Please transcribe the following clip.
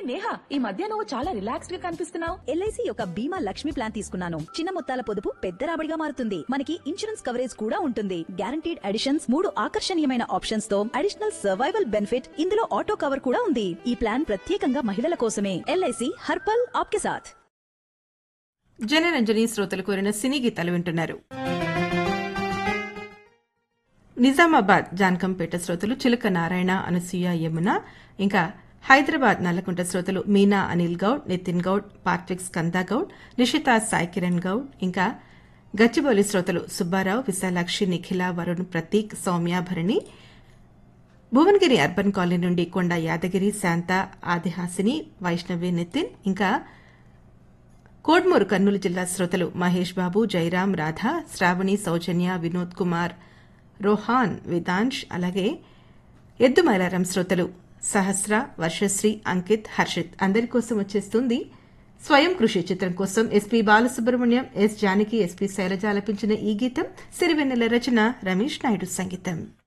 నేహా ఈ మధ్య నువ్వు చాలా రిలాక్స్డ్ గా కనిపిస్తున్నావు ఎల్ఐసి యొక్క బీమా లక్ష్మి ప్లాన్ తీసుకున్నాను చిన్న మొత్తాల పొదుపు పెద్ద రాబడిగా మారుతుంది మనకి ఇన్సూరెన్స్ కవరేజ్ కూడా ఉంటుంది గ్యారంటీడ్ అడిషన్స్ మూడు ఆకర్షణీయమైన ఆప్షన్స్ తో అడిషనల్ సర్వైవల్ బెనిఫిట్ ఇందులో ఆటో కవర్ కూడా ఉంది ఈ ప్లాన్ ప్రత్యేకంగా మహిళల కోసమే ఎల్ఐసి హర్పల్ ఆప్కే సాథ్ జనరంజని శ్రోతలు కోరిన సినీ గీతాలు వింటున్నారు నిజామాబాద్ జానకంపేట శ్రోతలు చిలుక నారాయణ అనసూయ యమున ఇంకా హైదరాబాద్ నల్లకుంట శ్రోతలు మీనా అనిల్ గౌడ్ నితిన్ గౌడ్ పార్ట్విక్ స్కందా గౌడ్ నిషిత సాయి కిరణ్ గౌడ్ ఇంకా గచ్చిబౌలి శ్రోతలు సుబ్బారావు విశాలాక్షి నిఖిల వరుణ్ ప్రతీక్ సౌమ్య భరణి భువనగిరి అర్బన్ కాలనీ నుండి కొండ యాదగిరి శాంత ఆదిహాసిని వైష్ణవి నితిన్ ఇంకా కోడ్మూరు కర్నూలు జిల్లా శ్రోతలు మహేష్ బాబు జైరాం రాధ శ్రావణి సౌజన్య వినోద్ కుమార్ రోహాన్ విదాంష్ అలాగే ఎద్దు మైలారం శ్రోతలు సహస్ర వర్షశ్రీ అంకిత్ హర్షిత్ అందరి కోసం వచ్చేస్తుంది స్వయం కృషి చిత్రం కోసం SP Balasubrahmanyam S Janaki SP Sailaja ఆలపించిన ఈ గీతం సిరివెన్నెల రచన రమేష్ నాయుడు సంగీతం